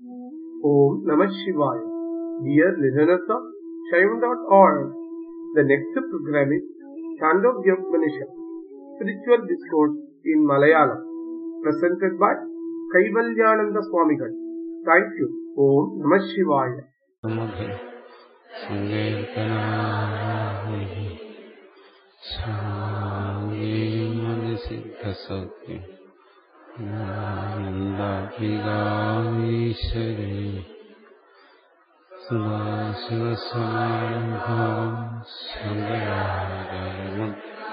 Om Namah Shivaya. Dear listeners of Shaivan.org, the next program is Chandogya Spiritual Discourse in Malayalam, presented by Kaivalyananda Swamigal. Thank you. Om Namah Shivaya. സങ്കീർത്തനാഹി സാമതിസിദ്ധസൗഖ്യം ആനന്ദാത്മികാമീശ്വരി സദാശിവസമാരംഭാം ശങ്കരാചാര്യമ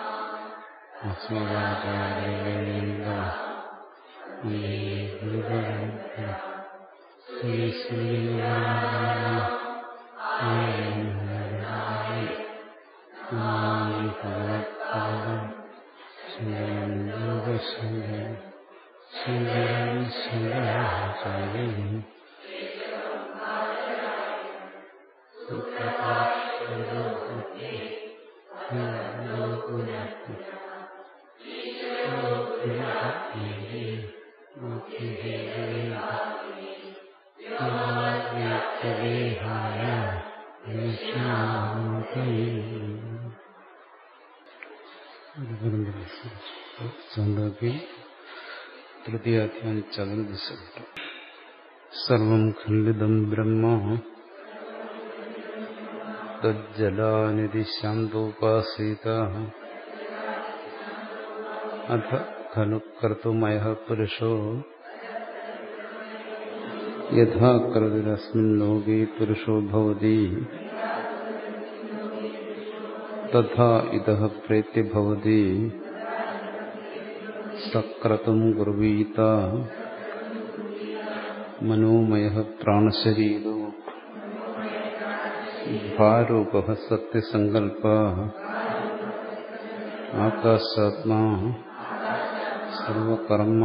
അസ്മദാചാര്യഗോവിന്ദ Shri Sreerama തൃതീയാധ്യായം ചതുർദശ സർവം ഖണ്ഡിതം ബ്രഹ്മ തജ്ജലാനിധി ശാന്തോപാസീത അഥ ഖലു കർത്തുമയ പുരുഷോ യഥാ കർത്തിരസ്മിൻ ലോകേ പുരുഷോ ഭവതി തഥാ ഇതഃ പ്രേത്യ ഭവതി സക്രതും കുർവീത മനോമയ പ്രാണശരീരോ ഭാരൂപ സത്യസങ്കൽപ്പ ആകാശാത്മാ സർവകർമ്മ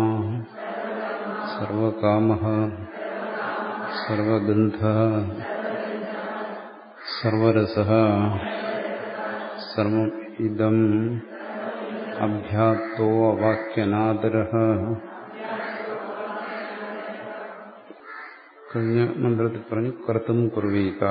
സർവകാമ സർവഗന്ധ സർവരസ സർവം ഇതം അഭ്യാത്തോ അവാക്യനാദര കഴിഞ്ഞ മന്ത്രത്തിൽ പറഞ്ഞു കർത്തും കുർവീത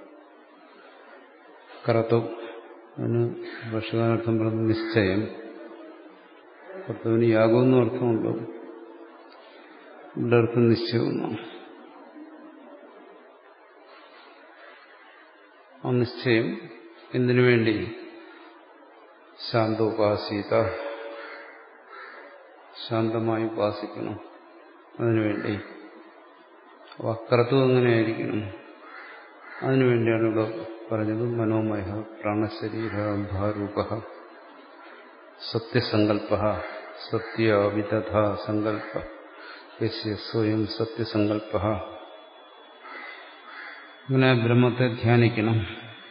കർത്തും അതിന് ഭക്ഷ്യകാലർത്ഥം പറഞ്ഞ നിശ്ചയം കർത്തുവിന് യാഗമെന്നും അർത്ഥമുണ്ടോ ഇവിടെ അർത്ഥം നിശ്ചയമെന്നാണ് ആ നിശ്ചയം എന്തിനു വേണ്ടി ശാന്തോപാസീത ശാന്തമായി ഉപാസിക്കണം അതിനുവേണ്ടി വക്രത്വം എങ്ങനെയായിരിക്കണം അതിനുവേണ്ടിയാണ് ഇവിടെ പറഞ്ഞത് മനോമയ പ്രാണശരീര ഭാരൂപ സത്യസങ്കല്പ സത്യവിദധ സങ്കല്പ യസ്യ സ്വയം സത്യസങ്കല്പ ഇങ്ങനെ ബ്രഹ്മത്തെ ധ്യാനിക്കണം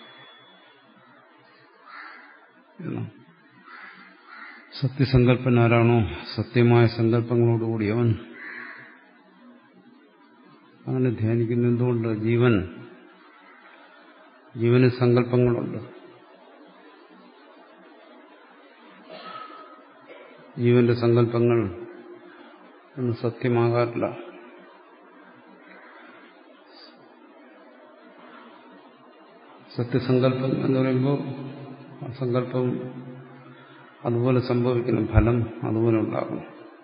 സത്യസങ്കല്പൻ ആരാണോ സത്യമായ സങ്കല്പങ്ങളോടുകൂടിയവൻ അങ്ങനെ ധ്യാനിക്കുന്ന എന്തുകൊണ്ട് ജീവൻ ജീവന് സങ്കല്പങ്ങളുണ്ട് ജീവന്റെ സങ്കല്പങ്ങൾ ഒന്നും സത്യമാകാറില്ല സത്യസങ്കല്പം എന്ന് പറയുമ്പോൾ ആ സങ്കല്പം അതുപോലെ സംഭവിക്കണം ഫലം അതുപോലെ ഉണ്ടാകണം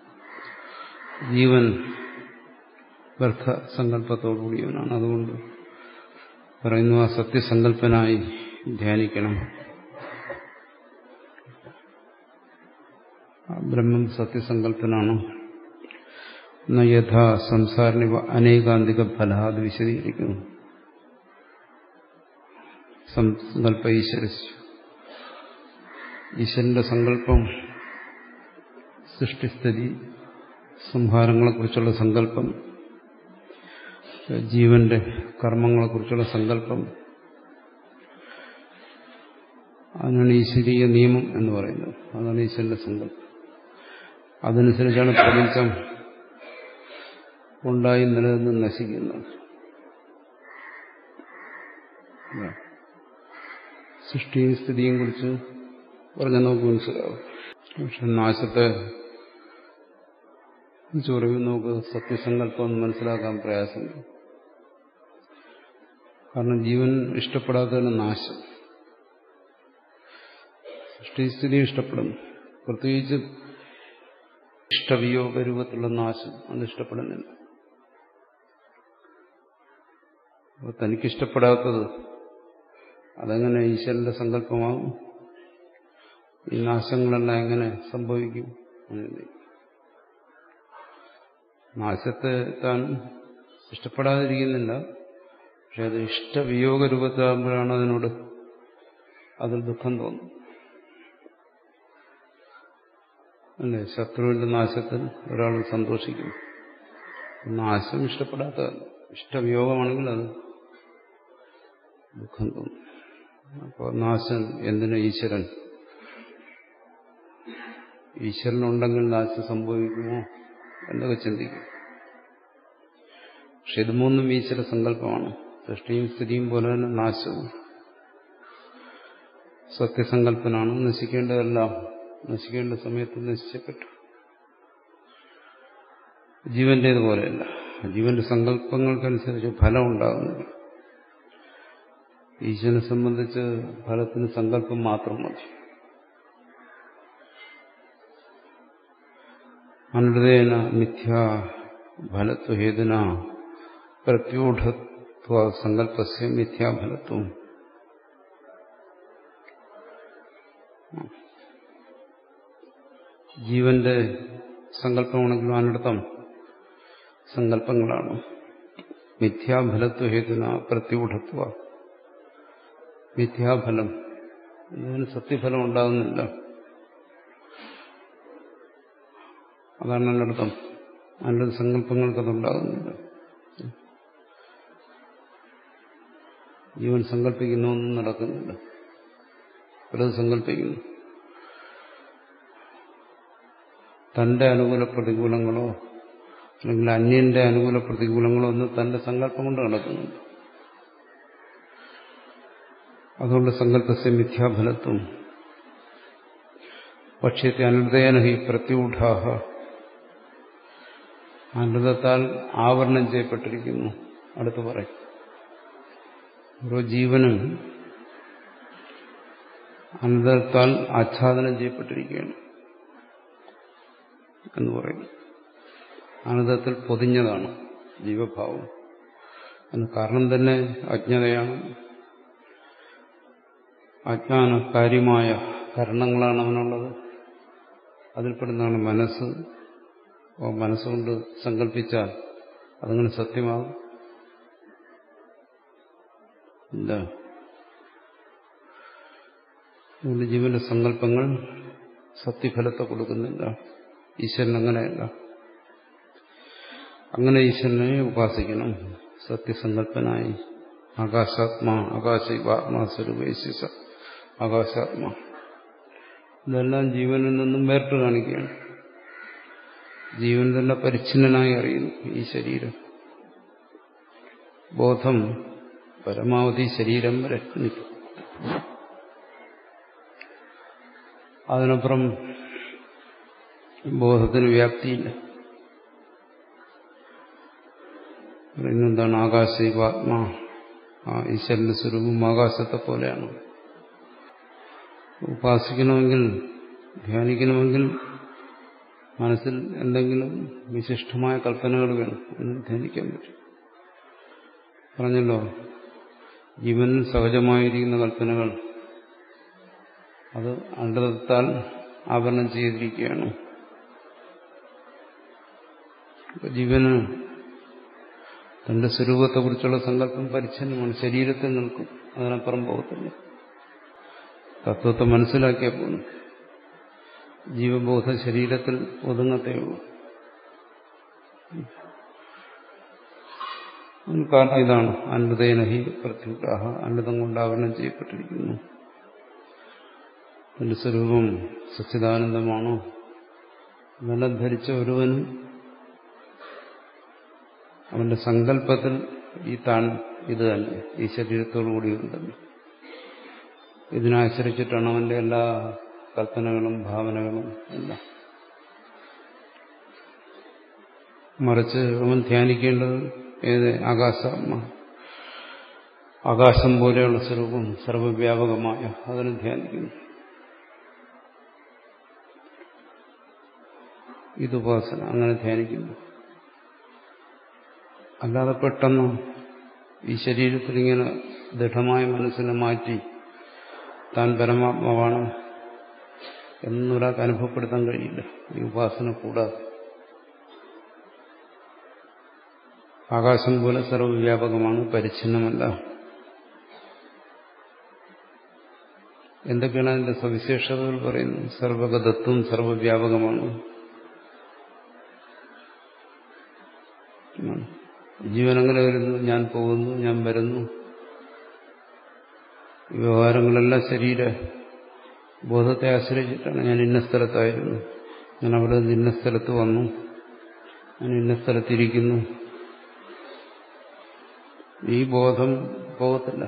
ജീവൻ വ്യർത്ഥ സങ്കല്പത്തോടുകൂടിയവനാണ് അതുകൊണ്ട് പറയുന്നു ആ സത്യസങ്കല്പനായി ധ്യാനിക്കണം ബ്രഹ്മം സത്യസങ്കല്പനാണ് യഥാ സംസാരിണി അനേകാന്തിക ഫലാത് വിശദീകരിക്കുന്നു സങ്കല്പ ഈശ്വര ഈശ്വരന്റെ സങ്കല്പം സൃഷ്ടിസ്ഥിതി സംഹാരങ്ങളെക്കുറിച്ചുള്ള സങ്കല്പം ജീവന്റെ കർമ്മങ്ങളെക്കുറിച്ചുള്ള സങ്കല്പം അതിനാണ് ഈശ്വരീയ നിയമം എന്ന് പറയുന്നത് അതാണ് ഈശ്വരന്റെ സങ്കല്പം അതനുസരിച്ചാണ് പ്രപഞ്ചം ഉണ്ടായി നിലനിന്ന് നശിക്കുന്നത് സൃഷ്ടിയും സ്ഥിതിയും കുറിച്ച് പറഞ്ഞാൽ നമുക്ക് മനസ്സിലാവും പക്ഷെ നാശത്തെ ചൊറിവ് നമുക്ക് സത്യസങ്കല്പം എന്ന് മനസ്സിലാക്കാൻ പ്രയാസമുണ്ട് കാരണം ജീവൻ ഇഷ്ടപ്പെടാത്തതിന് നാശം സൃഷ്ടിസ്ഥിതി ഇഷ്ടപ്പെടുന്നു പ്രത്യേകിച്ച് ഇഷ്ടവിയോഗ രൂപത്തിലുള്ള നാശം അത് ഇഷ്ടപ്പെടുന്നില്ല അപ്പോൾ തനിക്കിഷ്ടപ്പെടാത്തത് അതെങ്ങനെ ഈശ്വരന്റെ സങ്കല്പമാകും ഈ നാശങ്ങളെല്ലാം എങ്ങനെ സംഭവിക്കും അങ്ങനെ നാശത്തെ താൻ ഇഷ്ടപ്പെടാതിരിക്കുന്നില്ല പക്ഷെ അത് ഇഷ്ടവിയോഗ രൂപത്തിലാകുമ്പോഴാണ് അതിനോട് അതിൽ ദുഃഖം തോന്നും അല്ലേ ശത്രുവിന്റെ നാശത്തിൽ ഒരാൾ സന്തോഷിക്കും നാശം ഇഷ്ടപ്പെടാത്തതല്ല ഇഷ്ടവിയോഗമാണെങ്കിൽ അത് ദുഃഖം തോന്നും അപ്പോൾ നാശം എന്തിനു ഈശ്വരൻ ഈശ്വരനുണ്ടെങ്കിൽ നാശം സംഭവിക്കുമോ എന്നൊക്കെ ചിന്തിക്കും പക്ഷെ ഇത് മൂന്നും ഈശ്വര സങ്കല്പമാണ് സൃഷ്ടിയും സ്ഥിതിയും പോലെ തന്നെ നാശവും സത്യസങ്കല്പനാണ് നശിക്കേണ്ടതെല്ലാം നശിക്കേണ്ട സമയത്ത് നശിച്ചപ്പെട്ടു ജീവന്റേതുപോലെയല്ല ജീവന്റെ സങ്കല്പങ്ങൾക്കനുസരിച്ച് ഫലം ഉണ്ടാകുന്നില്ല ഈശ്വരനെ സംബന്ധിച്ച് ഫലത്തിന് സങ്കല്പം മാത്രം മതി അനൃതേന മിഥ്യാ ഫലത്വഹേതുന പ്രത്യൂഢത്വ സങ്കല്പസ്യ മിഥ്യാഫലത്വം ജീവന്റെ സങ്കല്പമാണെങ്കിലും അനർത്ഥം സങ്കല്പങ്ങളാണ് മിഥ്യാഫലത്വഹേതുന പ്രത്യൂഢത്വ മിഥ്യാഫലം ഇതിന് സത്യഫലം ഉണ്ടാകുന്നില്ല അതാണ് അനർത്ഥം അനർത്ഥ സങ്കല്പങ്ങൾക്കതുണ്ടാകുന്നില്ല ജീവൻ സങ്കല്പിക്കുന്നൊന്നും നടക്കുന്നില്ല പലത് സങ്കല്പിക്കുന്നു തന്റെ അനുകൂല പ്രതികൂലങ്ങളോ അല്ലെങ്കിൽ അന്യന്റെ അനുകൂല പ്രതികൂലങ്ങളോ ഒന്നും തന്റെ സങ്കല്പം കൊണ്ട് നടക്കുന്നുണ്ട് അതുകൊണ്ട് സങ്കല്പസ്യ മിഥ്യാഫലത്വം പക്ഷത്തെ അനൃതേന ഹി പ്രത്യൂഢാഹ അനൃതത്താൽ ആവരണം ചെയ്യപ്പെട്ടിരിക്കുന്നു അടുത്ത് പറയും ഓരോ ജീവനും അനന്തരത്താൽ ആച്ഛാദനം ചെയ്യപ്പെട്ടിരിക്കുകയാണ് എന്ന് പറയും അനന്തത്തിൽ പൊതിഞ്ഞതാണ് ജീവഭാവം അതിന് കാരണം തന്നെ അജ്ഞതയാണ് അജ്ഞാന കാര്യമായ കരണങ്ങളാണ് അവനുള്ളത് അതിൽപ്പെടുന്നതാണ് മനസ്സ് അപ്പോൾ മനസ്സുകൊണ്ട് സങ്കല്പിച്ചാൽ അതങ്ങനെ സത്യമാകും ഇല്ല അതുകൊണ്ട് ജീവന്റെ സങ്കല്പങ്ങൾ സത്യഫലത്തെ കൊടുക്കുന്നില്ല ഈശ്വരൻ അങ്ങനെയല്ല അങ്ങനെ ഉപാസിക്കണം സത്യസങ്കല്പനായി ആകാശാത്മാ ആകാശാത്മാ സ്വരൂപേശിസ ആകാശാത്മാ ഇതെല്ലാം ജീവനിൽ നിന്നും വേറിട്ട് കാണിക്കുകയാണ് ജീവൻ തന്നെ പരിച്ഛിന്നനായി അറിയുന്നു ഈ ശരീരം ബോധം പരമാവധി ശരീരം വരെ നിൽക്കും അതിനപ്പുറം ബോധത്തിന് വ്യാപ്തിയില്ല പറയുന്നെന്താണ് ആകാശീവാത്മാ ആ ഈശ്വരന്റെ സ്വരൂപം ആകാശത്തെ പോലെയാണ് ഉപാസിക്കണമെങ്കിൽ ധ്യാനിക്കണമെങ്കിൽ മനസ്സിൽ എന്തെങ്കിലും വിശിഷ്ടമായ കൽപ്പനകൾ വേണം എന്ന് ധ്യാനിക്കാൻ പറ്റും പറഞ്ഞല്ലോ ജീവനിൽ സഹജമായിരിക്കുന്ന കൽപ്പനകൾ അത് അണ്ടത്താൽ ആവരണം ചെയ്തിരിക്കുകയാണ് ജീവന് തന്റെ സ്വരൂപത്തെക്കുറിച്ചുള്ള സങ്കല്പം പരിച്ഛന്നമാണ് ശരീരത്തിൽ നിൽക്കും അതിനപ്പുറം പോകത്തില്ല തത്വത്തെ മനസ്സിലാക്കിയ പോകുന്നു ജീവബോധ ശരീരത്തിൽ ഒതുങ്ങത്തേ ഉള്ളൂ കാരണം ഇതാണ് അനൃതേനഹി പ്രത്യുഗ്രാഹ അനൃതം കൊണ്ട് ആവരണം ചെയ്യപ്പെട്ടിരിക്കുന്നു തന്റെ സ്വരൂപം സച്ചിദാനന്ദമാണോ എന്നെല്ലാം ധരിച്ച ഒരുവനും അവന്റെ സങ്കല്പത്തിൽ ഈ താൻ ഇത് തന്നെ ഈ ശരീരത്തോടുകൂടി ഉണ്ടല്ലോ ഇതിനാശ്രയിച്ചിട്ടാണ് അവന്റെ എല്ലാ കൽപ്പനകളും ഭാവനകളും എല്ലാം മറിച്ച് അവൻ ധ്യാനിക്കേണ്ടത് ഏത് ആകാശാത്മ ആകാശം പോലെയുള്ള സ്വരൂപം സർവവ്യാപകമായ അതിനെ ധ്യാനിക്കുന്നു ഇതുപാസന അങ്ങനെ ധ്യാനിക്കുന്നു അല്ലാതെ പെട്ടെന്ന് ഈ ശരീരത്തിൽ ഇങ്ങനെ ദൃഢമായ മനസ്സിനെ മാറ്റി താൻ പരമാത്മാവാണ് എന്നൊരാൾക്ക് അനുഭവപ്പെടുത്താൻ കഴിയില്ല ഈ ഉപാസന കൂടാതെ ആകാശം പോലെ സർവ്വവ്യാപകമാണ് പരിച്ഛിന്നമല്ല എന്തൊക്കെയാണ് അതിന്റെ സവിശേഷതകൾ പറയുന്നത് സർവഗതത്വം സർവവ്യാപകമാണ് ജീവൻ അങ്ങനെ വരുന്നു ഞാൻ പോകുന്നു ഞാൻ വരുന്നു വ്യവഹാരങ്ങളെല്ലാം ശരീര ബോധത്തെ ആശ്രയിച്ചിട്ടാണ് ഞാൻ ഇന്ന സ്ഥലത്തായിരുന്നു ഞാൻ അവിടെ നിന്ന് ഇന്ന സ്ഥലത്ത് വന്നു ഞാൻ ഇന്ന സ്ഥലത്തിരിക്കുന്നു ഈ ബോധം പോകത്തില്ല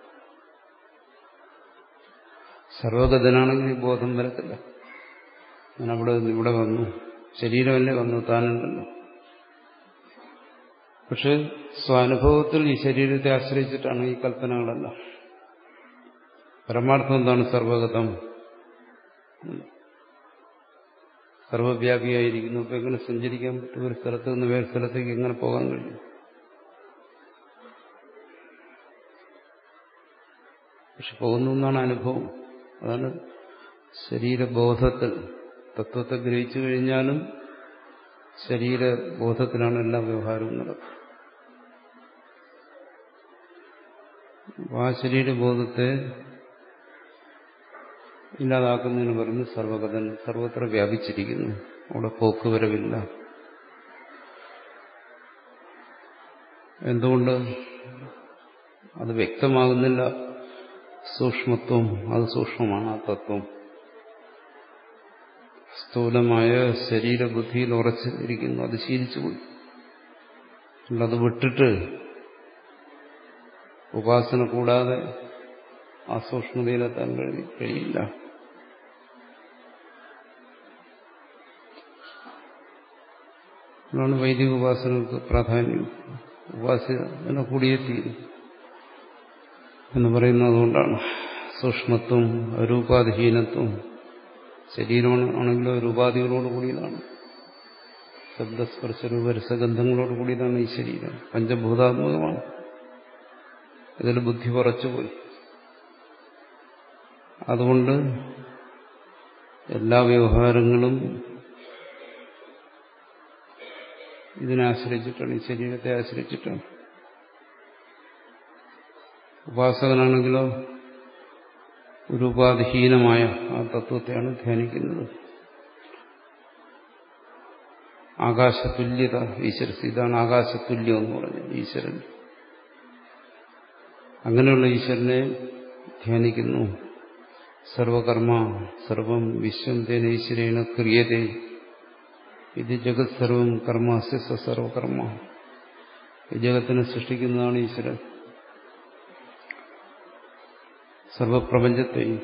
സർവഗതനാണെങ്കിൽ ഈ ബോധം വരത്തില്ല ഞാൻ അവിടെ നിന്ന് ഇവിടെ വന്നു ശരീരമല്ലേ വന്നു താനുണ്ടല്ലോ പക്ഷെ സ്വാനുഭവത്തിൽ ഈ ശരീരത്തെ ആശ്രയിച്ചിട്ടാണ് ഈ കൽപ്പനകളെല്ലാം പരമാർത്ഥം എന്താണ് സർവഗതം സർവവ്യാപിയായിരിക്കുന്നു അപ്പൊ എങ്ങനെ സഞ്ചരിക്കാൻ പറ്റും ഒരു സ്ഥലത്ത് നിന്ന് വേറെ സ്ഥലത്തേക്ക് എങ്ങനെ പോകാൻ കഴിയും പക്ഷെ പോകുന്നു എന്നാണ് അനുഭവം അതാണ് ശരീരബോധത്തിൽ തത്വത്തെ ഗ്രഹിച്ചു കഴിഞ്ഞാലും ശരീരബോധത്തിലാണ് എല്ലാ വ്യവഹാരവും നടക്കുന്നത് ആ ശരീരബോധത്തെ ഇല്ലാതാക്കുന്നതിന് പറഞ്ഞ് സർവകഥൻ സർവത്ര വ്യാപിച്ചിരിക്കുന്നു അവിടെ പോക്കുവരവില്ല എന്തുകൊണ്ട് അത് വ്യക്തമാകുന്നില്ല സൂക്ഷ്മത്വം അത് സൂക്ഷ്മമാണ് ആ തത്വം സ്ഥൂലമായ ശരീരബുദ്ധിയിൽ ഉറച്ചിരിക്കുന്നു അത് ശീലിച്ചുപോയി അത് വിട്ടിട്ട് ഉപാസന കൂടാതെ ആ സൂക്ഷ്മതയിലെത്താൻ കഴിയില്ല അതാണ് വൈദിക ഉപാസനക്ക് പ്രാധാന്യം ഉപാസന കൂടിയെത്തിയിരുന്നു എന്ന് പറയുന്നതുകൊണ്ടാണ് സൂക്ഷ്മത്വം രൂപാധിഹീനത്വം ശരീരമാണെങ്കിലോ രൂപാധികളോട് കൂടിയതാണ് ശബ്ദസ്പർശ രൂപരസഗന്ധങ്ങളോട് കൂടിയതാണ് ഈ ശരീരം പഞ്ചഭൂതാത്മകമാണ് ഇതിൽ ബുദ്ധി കുറച്ചുപോയി അതുകൊണ്ട് എല്ലാ വ്യവഹാരങ്ങളും ഇതിനെ ആശ്രയിച്ചിട്ടാണ് ഈ ശരീരത്തെ ആശ്രയിച്ചിട്ടാണ് ഉപാസകനാണെങ്കിലോ ഒരു ഉപാധിഹീനമായ ആ തത്വത്തെയാണ് ധ്യാനിക്കുന്നത് ആകാശതുല്യത ഈശ്വര ഇതാണ് ആകാശതുല്യം എന്ന് പറഞ്ഞത് ഈശ്വരൻ അങ്ങനെയുള്ള ഈശ്വരനെ ധ്യാനിക്കുന്നു സർവകർമ്മ സർവം വിശ്വം തേന ഈശ്വരേണ ക്രിയതേ ഇത് ജഗത് സർവം കർമ്മസ്യ സർവകർമ്മ ഈ ജഗത്തിനെ സൃഷ്ടിക്കുന്നതാണ് ഈശ്വരൻ സർവപ്രപഞ്ചത്തെയും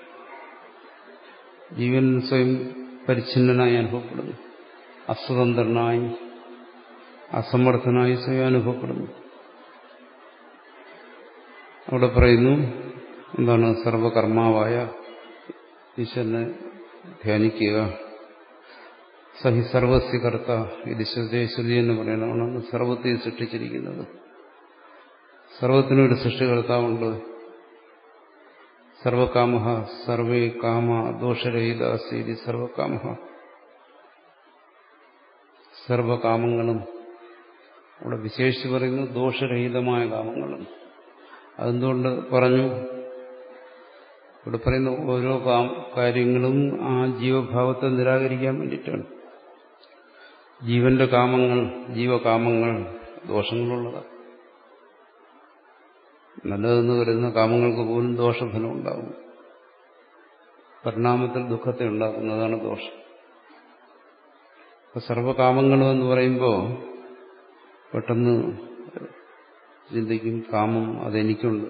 ജീവൻ സ്വയം പരിച്ഛിന്നനായി അനുഭവപ്പെടുന്നു അസ്വതന്ത്രനായി അസമർത്ഥനായി സ്വയം അനുഭവപ്പെടുന്നു അവിടെ പറയുന്നു എന്താണ് സർവകർമാവായ ഈശ്വരനെ ധ്യാനിക്കുക സഹി സർവസ്യ കർത്ത ഇത് ശ്രദ്ധേശ്വരി എന്ന് പറയുന്നതാണ് സർവത്തെ സൃഷ്ടിച്ചിരിക്കുന്നത് സർവത്തിനൊരു സൃഷ്ടികർത്താവുണ്ട് സർവകാമ സർവേ കാമ ദോഷരഹിത അസീതി സർവകാമ സർവകാമങ്ങളും ഇവിടെ വിശേഷിച്ച് പറയുന്നു ദോഷരഹിതമായ കാമങ്ങളും അതെന്തുകൊണ്ട് പറഞ്ഞു ഇവിടെ പറയുന്ന ഓരോ കാര്യങ്ങളും ആ ജീവഭാവത്തെ നിരാകരിക്കാൻ വേണ്ടിയിട്ടാണ് ജീവന്റെ കാമങ്ങൾ ജീവകാമങ്ങൾ ദോഷങ്ങളുള്ളതാണ് നല്ലതെന്ന് വരുന്ന കാമങ്ങൾക്ക് പോലും ദോഷഫലം ഉണ്ടാകും പരിണാമത്തിൽ ദുഃഖത്തെ ഉണ്ടാക്കുന്നതാണ് ദോഷം അപ്പൊ സർവകാമങ്ങളും എന്ന് പറയുമ്പോൾ പെട്ടെന്ന് ചിന്തിക്കും കാമം അതെനിക്കുണ്ട്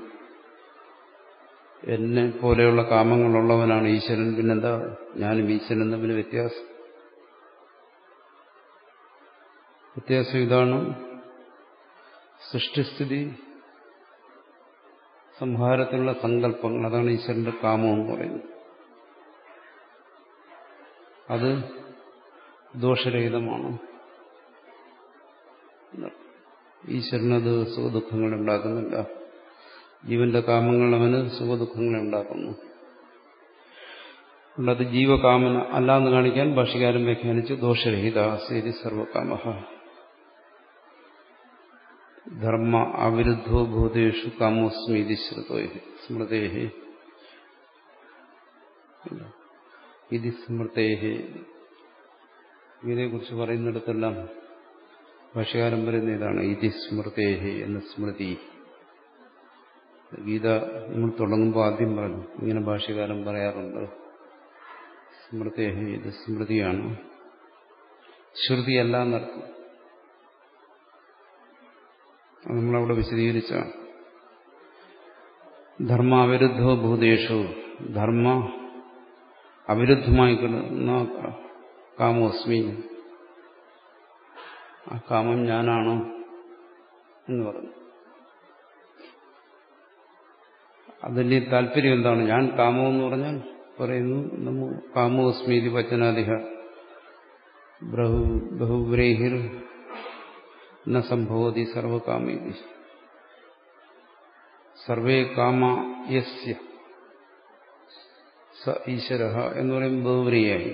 എന്നെ പോലെയുള്ള കാമങ്ങളുള്ളവനാണ് ഈശ്വരൻ പിന്നെന്താ ഞാനും ഈശ്വരൻ തമ്മിൽ വ്യത്യാസം വ്യത്യാസം ഇതാണ് സൃഷ്ടിസ്ഥിതി സംഹാരത്തിലുള്ള സങ്കല്പങ്ങൾ അതാണ് ഈശ്വരന്റെ കാമം എന്ന് പറയുന്നത് അത് ദോഷരഹിതമാണ് ഈശ്വരനത് സുഖദുഃഖങ്ങൾ ഉണ്ടാക്കുന്നില്ല ജീവന്റെ കാമങ്ങൾ അവന് സുഖദുഃഖങ്ങൾ ഉണ്ടാക്കുന്നു അത് ജീവകാമന അല്ലാന്ന് കാണിക്കാൻ ഭാഷകാരൻ വ്യാഖ്യാനിച്ച് ദോഷരഹിത ശരി സർവകാമ ധർമ്മ അവിരുദ്ധോ ഭൂതേഷു കാമോസ്മീതി ശ്രുതോ സ്മൃതേഹി ഇതി സ്മൃതേഹി ഗീതയെക്കുറിച്ച് പറയുന്നിടത്തെല്ലാം ഭാഷകാരൻ പറയുന്ന ഇതാണ് ഇതി സ്മൃതേഹി എന്ന സ്മൃതി ഗീത നമ്മൾ തുടങ്ങുമ്പോൾ ആദ്യം പറഞ്ഞു ഇങ്ങനെ ഭാഷകാരൻ പറയാറുണ്ട് സ്മൃതേഹി ഇത് സ്മൃതിയാണ് ശ്രുതിയല്ല എന്നർത്ഥം അത് നമ്മളവിടെ വിശദീകരിച്ച ധർമ്മ അവിരുദ്ധോ ഭൂതേഷു ധർമ്മ അവിരുദ്ധമായി കിടന്ന കാമോസ്മി ആ കാമം ഞാനാണ് എന്ന് പറഞ്ഞു അതിന്റെ താല്പര്യം എന്താണ് ഞാൻ കാമം എന്ന് പറഞ്ഞാൽ പറയുന്നു നമ്മ കാമോസ്മീതി വചനാധിക ബഹു ബഹുബ്രേഹിർ ന സംഭവതി സർവകാമീതി സർവേ കാമ യസ്യ സ ഈശ്വര എന്ന് പറയുമ്പോൾ ബഹുബ്രീയായി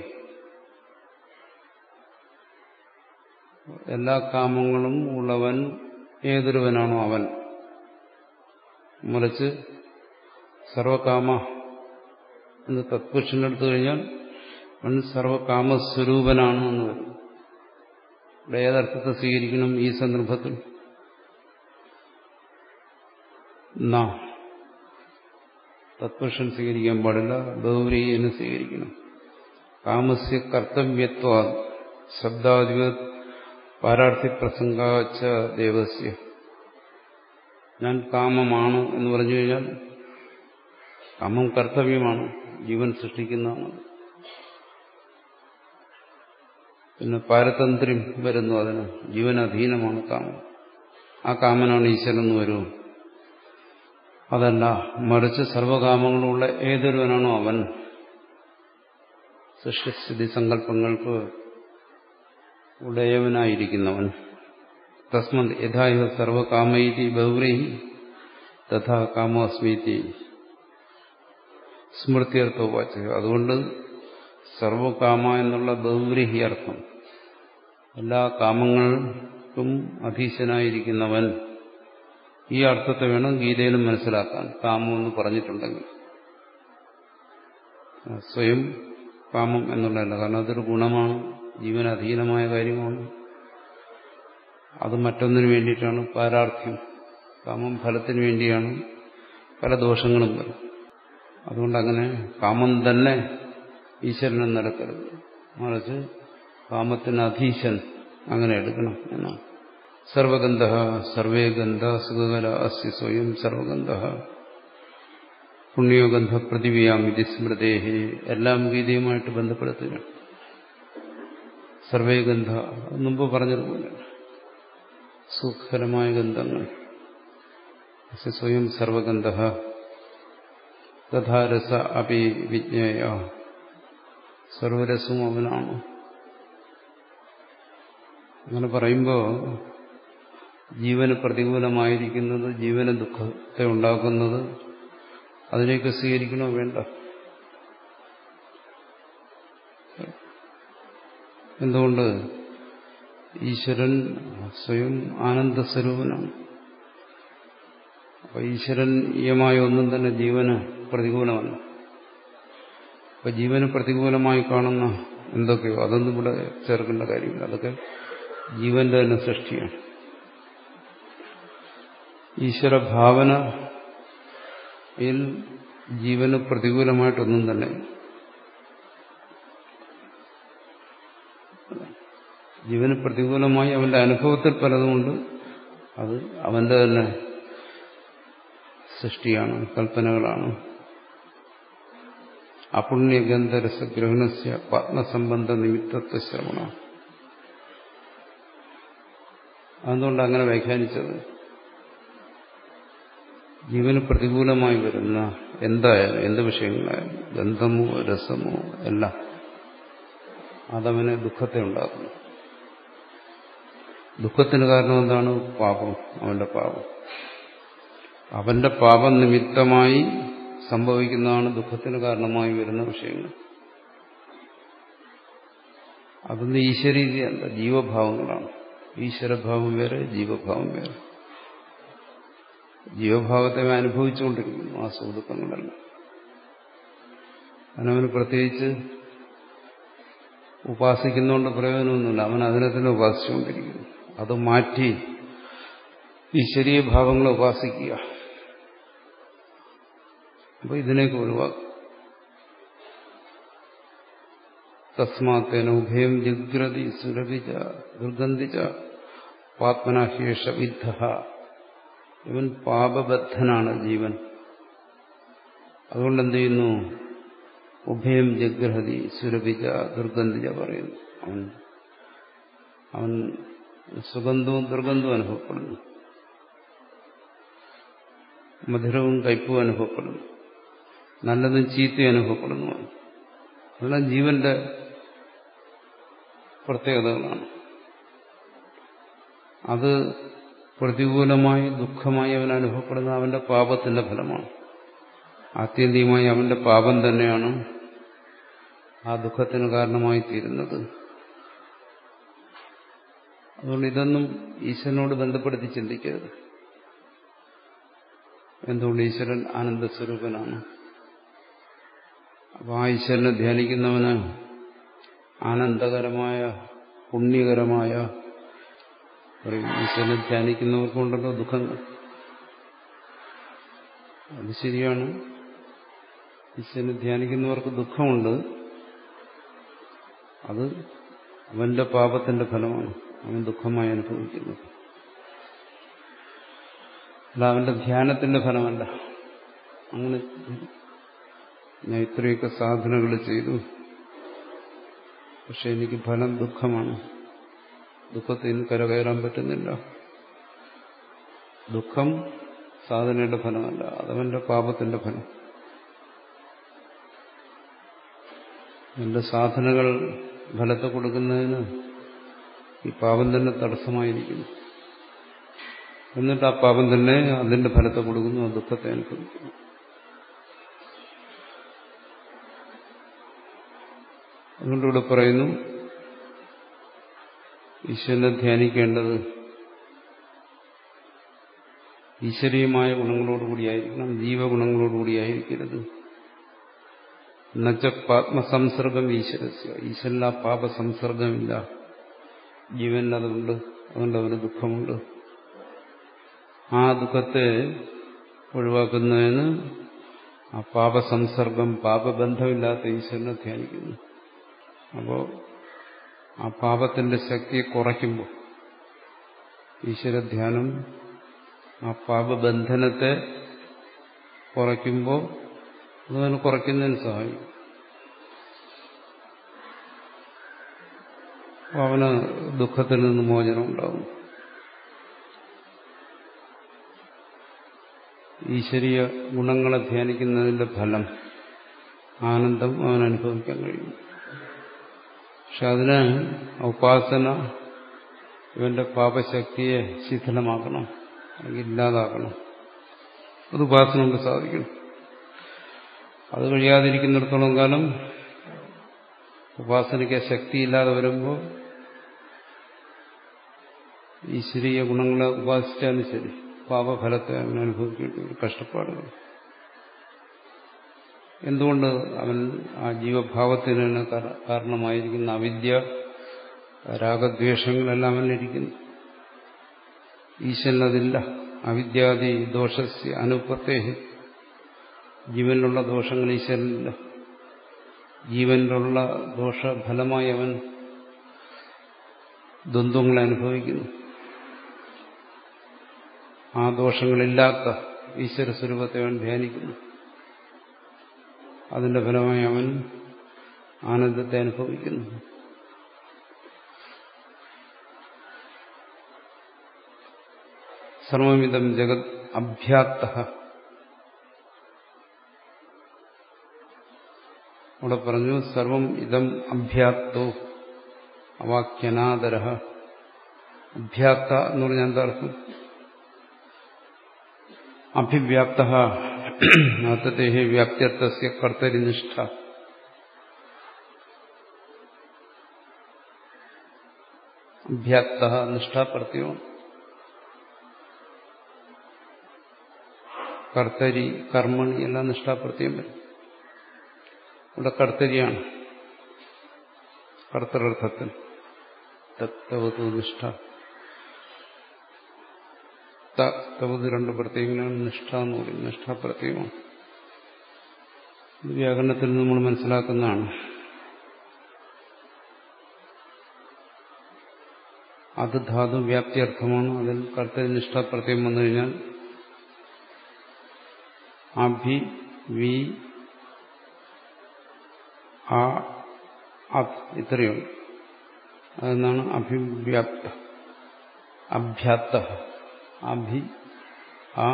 എല്ലാ കാമങ്ങളും ഉള്ളവൻ ഏതൊരുവനാണോ അവൻ മറിച്ച് സർവകാമ എന്ന് തത്പുരുഷൻ എടുത്തു കഴിഞ്ഞാൽ അവൻ സർവകാമസ്വരൂപനാണ് എന്ന് വരും ഇവിടെ ഏതർത്ഥത്തെ സ്വീകരിക്കണം ഈ സന്ദർഭത്തിൽ നാ തത്പുരുഷൻ സ്വീകരിക്കാൻ പാടില്ല ബഹുരീനെ സ്വീകരിക്കണം കാമസ്യ കർത്തവ്യത്വ ശബ്ദാധിപ പാരാർത്ഥി പ്രസംഗാച്ച ദേവസ്യ ഞാൻ കാമമാണ് എന്ന് പറഞ്ഞു കഴിഞ്ഞാൽ കാമം കർത്തവ്യമാണ് ജീവൻ സൃഷ്ടിക്കുന്നതാണ് പിന്നെ പാരതന്ത്ര്യം വരുന്നു അതിന് ജീവൻ അധീനമാണ് കാമം ആ കാമനാണ് ഈശ്വരൻ എന്ന് വരൂ അതല്ല മറിച്ച് സർവകാമങ്ങളുള്ള ഏതൊരുവനാണോ അവൻ സൃഷ്ടിസ്ഥിതി സങ്കല്പങ്ങൾക്ക് ഉടയവനായിരിക്കുന്നവൻ തസ്മത് യഥായുധ സർവകാമൈതി ബഹുരഹി തഥാ കാമോസ്മീതി സ്മൃത്യർത്ഥ വാച്ച് അതുകൊണ്ട് സർവകാമ എന്നുള്ള ബഹുബ്രീഹി അർത്ഥം എല്ലാ കാമങ്ങൾക്കും അധീശനായിരിക്കുന്നവൻ ഈ അർത്ഥത്തെ വേണം ഗീതയിലും മനസ്സിലാക്കാൻ കാമം എന്ന് പറഞ്ഞിട്ടുണ്ടെങ്കിൽ സ്വയം കാമം എന്നുള്ളതല്ല കാരണം അതൊരു ഗുണമാണ് ജീവൻ അധീനമായ കാര്യമാണ് അത് മറ്റൊന്നിനു വേണ്ടിയിട്ടാണ് പാരാർത്ഥ്യം കാമം ഫലത്തിന് വേണ്ടിയാണ് പല ദോഷങ്ങളും വരും അതുകൊണ്ട് അങ്ങനെ കാമം തന്നെ ഈശ്വരനെ നടക്കരുത് മറിച്ച് കാമത്തിന് അധീശൻ അങ്ങനെ എടുക്കണം എന്നാണ് സർവഗന്ധ സർവേ ഗന്ധ സുഖകര അസ്യ സ്വയം സർവഗന്ധ പുണ്യോഗന്ധ പ്രതിവിയാമിതി സ്മൃതേഹി എല്ലാം ഗീതയുമായിട്ട് ബന്ധപ്പെടുത്തുക സർവേ ഗന്ധ മുമ്പ് പറഞ്ഞതുപോലെ സുഖകരമായ ഗന്ധങ്ങൾ സ്വയം സർവഗന്ധ തഥാരസ അപി വിജ്ഞേയ സർവരസവും അവനാണ് അങ്ങനെ പറയുമ്പോൾ ജീവന് പ്രതികൂലമായിരിക്കുന്നത് ജീവന് ദുഃഖത്തെ ഉണ്ടാക്കുന്നത് അതിനെയൊക്കെ സ്വീകരിക്കണോ വേണ്ട എന്തുകൊണ്ട് ഈശ്വരൻ സ്വയം ആനന്ദസ്വരൂപനാണ് അപ്പൊ ഈശ്വരനീയമായ ഒന്നും തന്നെ ജീവന് പ്രതികൂലമല്ല അപ്പൊ ജീവന് പ്രതികൂലമായി കാണുന്ന എന്തൊക്കെയോ അതൊന്നും ഇവിടെ ചേർക്കേണ്ട കാര്യമില്ല അതൊക്കെ ജീവന്റെ തന്നെ സൃഷ്ടിയാണ് ഈശ്വര ഭാവനയിൽ ജീവന് പ്രതികൂലമായിട്ടൊന്നും തന്നെ ജീവന് പ്രതികൂലമായി അവന്റെ അനുഭവത്തിൽ പലതുമുണ്ട് അത് അവന്റെ തന്നെ സൃഷ്ടിയാണ് കൽപ്പനകളാണ് അപുണ്യഗന്ധരസഗ്രഹണസ്യ പത്മസംബന്ധ നിമിത്തത്വ ശ്രവണ അതുകൊണ്ട് അങ്ങനെ വ്യാഖ്യാനിച്ചത് ജീവന് പ്രതികൂലമായി വരുന്ന എന്തായാലും എന്ത് വിഷയങ്ങളായാലും ഗന്ധമോ രസമോ എല്ലാം അതവന് ദുഃഖത്തെ ഉണ്ടാക്കുന്നു ദുഃഖത്തിന് കാരണം എന്താണ് പാപം അവന്റെ പാപം അവന്റെ പാപം നിമിത്തമായി സംഭവിക്കുന്നതാണ് ദുഃഖത്തിന് കാരണമായി വരുന്ന വിഷയങ്ങൾ അതൊന്നും ഈശ്വരീതിയല്ല ജീവഭാവങ്ങളാണ് ഈശ്വരഭാവം വേറെ ജീവഭാവം വേറെ ജീവഭാവത്തെ അവൻ അനുഭവിച്ചുകൊണ്ടിരിക്കുന്നു ആ സുഹൃത്തുക്കളെല്ലാം അവനവന് പ്രത്യേകിച്ച് ഉപാസിക്കുന്നതുകൊണ്ട് പ്രയോജനമൊന്നുമില്ല അവൻ അതിനെ തന്നെ ഉപാസിച്ചുകൊണ്ടിരിക്കുന്നു അത് മാറ്റി ഈശ്വരീയ ഭാവങ്ങളെ ഉപാസിക്കുക അപ്പൊ ഇതിനേക്ക് ഒഴിവാക്കും തസ്മാത്തേന ഉഭയം ജഗ്രതി സുരഭിച്ച ദുർഗന്ധിച്ച പാത്മനാഹേഷ വിദ്ധ ഇവൻ പാപബദ്ധനാണ് ജീവൻ അതുകൊണ്ട് എന്ത് ചെയ്യുന്നു ഉഭയം ജഗ്രഹതി സുരഭിച്ച ദുർഗന്ധിച്ച പറയുന്നു അവൻ അവൻ സുഗന്ധവും ദുർഗന്ധവും അനുഭവപ്പെടുന്നു മധുരവും കയ്പും അനുഭവപ്പെടുന്നു നല്ലതും ചീത്തയും അനുഭവപ്പെടുന്നു അതെല്ലാം ജീവന്റെ പ്രത്യേകതകളാണ് അത് പ്രതികൂലമായി ദുഃഖമായി അവൻ അനുഭവപ്പെടുന്ന അവന്റെ പാപത്തിന്റെ ഫലമാണ് ആത്യന്തികമായി അവന്റെ പാപം തന്നെയാണ് ആ ദുഃഖത്തിന് കാരണമായി തീരുന്നത് അതുകൊണ്ട് ഇതൊന്നും ഈശ്വരനോട് ബന്ധപ്പെടുത്തി ചിന്തിക്കരുത് എന്തുകൊണ്ട് ഈശ്വരൻ ആനന്ദസ്വരൂപനാണ് അപ്പോൾ ആ ഈശ്വരനെ ധ്യാനിക്കുന്നവന് ആനന്ദകരമായ പുണ്യകരമായ പറയും ഈശ്വരനെ ധ്യാനിക്കുന്നവർക്കുണ്ടല്ലോ ദുഃഖങ്ങൾ അത് ശരിയാണ് ഈശ്വരനെ ധ്യാനിക്കുന്നവർക്ക് ദുഃഖമുണ്ട് അത് അവന്റെ പാപത്തിന്റെ ഫലമാണ് അവൻ ദുഃഖമായി അനുഭവിക്കുന്നത് അല്ല അവന്റെ ധ്യാനത്തിന്റെ ഫലമല്ല അങ്ങനെ ഞാൻ ഇത്രയൊക്കെ സാധനകൾ ചെയ്തു പക്ഷെ എനിക്ക് ഫലം ദുഃഖമാണ് ദുഃഖത്തിൽ നിന്ന് കരകയറാൻ പറ്റുന്നില്ല ദുഃഖം സാധനയുടെ ഫലമല്ല അതവന്റെ പാപത്തിന്റെ ഫലം എന്റെ സാധനകൾ ഫലത്തെ കൊടുക്കുന്നതിന് ഈ പാപം തന്നെ തടസ്സമായിരിക്കുന്നു എന്നിട്ട് ആ പാപം തന്നെ അതിന്റെ ഫലത്തെ കൊടുക്കുന്നു ആ ദുഃഖത്തെ അനുഭവിക്കുന്നു അതുകൊണ്ട് ഇവിടെ പറയുന്നു ഈശ്വരനെ ധ്യാനിക്കേണ്ടത് ഈശ്വരീയമായ ഗുണങ്ങളോടുകൂടിയായിരിക്കണം ജീവഗുണങ്ങളോടുകൂടിയായിരിക്കരുത് എന്നുവെച്ച പാത്മസംസർഗം ഈശ്വരസ്യ ഈശ്വരൻ ആ പാപസംസർഗമില്ല ജീവൻ അതുണ്ട് അതുകൊണ്ട് അവന് ദുഃഖമുണ്ട് ആ ദുഃഖത്തെ ഒഴിവാക്കുന്നതിന് ആ പാപസംസർഗം പാപബന്ധമില്ലാത്ത ഈശ്വരനെ ധ്യാനിക്കുന്നു അപ്പോൾ ആ പാപത്തിന്റെ ശക്തിയെ കുറയ്ക്കുമ്പോൾ ഈശ്വരധ്യാനം ആ പാപബന്ധനത്തെ കുറയ്ക്കുമ്പോൾ അതവന് കുറയ്ക്കുന്നതിന് സഹായിക്കും അവന് ദുഃഖത്തിൽ നിന്ന് മോചനം ഉണ്ടാകും ഈശ്വരീയ ഗുണങ്ങളെ ധ്യാനിക്കുന്നതിന്റെ ഫലം ആനന്ദം അവൻ അനുഭവിക്കാൻ കഴിയും പക്ഷെ അതിന് ഉപാസന ഇവന്റെ പാപശക്തിയെ ശിഥിലമാക്കണം അല്ലെങ്കിൽ ഇല്ലാതാക്കണം അത് ഉപാസന കൊണ്ട് സാധിക്കണം അത് കഴിയാതിരിക്കുന്നിടത്തോളം കാലം ഉപാസനയ്ക്ക് ശക്തിയില്ലാതെ വരുമ്പോൾ ഈശ്വരീയ ഗുണങ്ങളെ ഉപാസിച്ചാലും ശരി പാപഫലത്തെ അവൻ അനുഭവിക്കേണ്ടി വരും കഷ്ടപ്പാടുകൾ എന്തുകൊണ്ട് അവൻ ആ ജീവഭാവത്തിന് തന്നെ കാരണമായിരിക്കുന്ന അവിദ്യ രാഗദ്വേഷങ്ങളെല്ലാം അവനിരിക്കുന്നു ഈശ്വരനതില്ല അവിദ്യാദി ദോഷസ്യ അനുപത്തേഹി ജീവനിലുള്ള ദോഷങ്ങൾ ഈശ്വരനില്ല ജീവനിലുള്ള ദോഷഫലമായി അവൻ ദ്വന്ദ്വങ്ങളെ അനുഭവിക്കുന്നു ആ ദോഷങ്ങളില്ലാത്ത ഈശ്വര സ്വരൂപത്തെ അവൻ ധ്യാനിക്കുന്നു അതിന്റെ ഫലമായി അവൻ ആനന്ദത്തെ അനുഭവിക്കുന്നു സർവമിതം ജഗത് അഭ്യാത്ത ഇവിടെ പറഞ്ഞു സർവം ഇതം അഭ്യാത്തോ അവാക്യനാദര അഭ്യാത്ത എന്ന് പറഞ്ഞാൽ എന്താ അർത്ഥം അഭിവ്യാപ്ത അർത്ഥത്തെ വ്യാപ്ത്യർത്ഥസ്യ കർത്തരിനിഷ്ഠ അഭ്യാപ്ത നിഷ്ഠാപ്രത്യം കർത്തരി കർമ്മണി എല്ലാം നിഷ്ഠാപ്രത്യം വരും ഇവിടെ കർത്തരിയാണ് കർത്തരർത്ഥത്തിൽ തത്വതു നിഷ്ഠ തവത് രണ്ട് പ്രത്യേകങ്ങളാണ് നിഷ്ഠ എന്ന് പറയും നിഷ്ഠാപ്രത്യേകമാണ് ഇത് വ്യാകരണത്തിൽ നമ്മൾ മനസ്സിലാക്കുന്നതാണ് അത് ധാതു വ്യാപ്തിയർത്ഥമാണ് അതിൽ കർത്തരി നിഷ്ഠാപ്രത്യം വന്നു കഴിഞ്ഞാൽ അഭി വി ആ അത് ഇത്രയുണ്ട് അതെന്നാണ് അഭിവ്യാപ്ത അഭ്യാത്ത അഭി ആ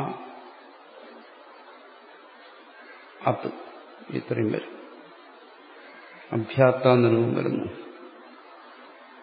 അത് ഇത്രയും വരും അഭ്യാത്ത നിലവും വരുന്നു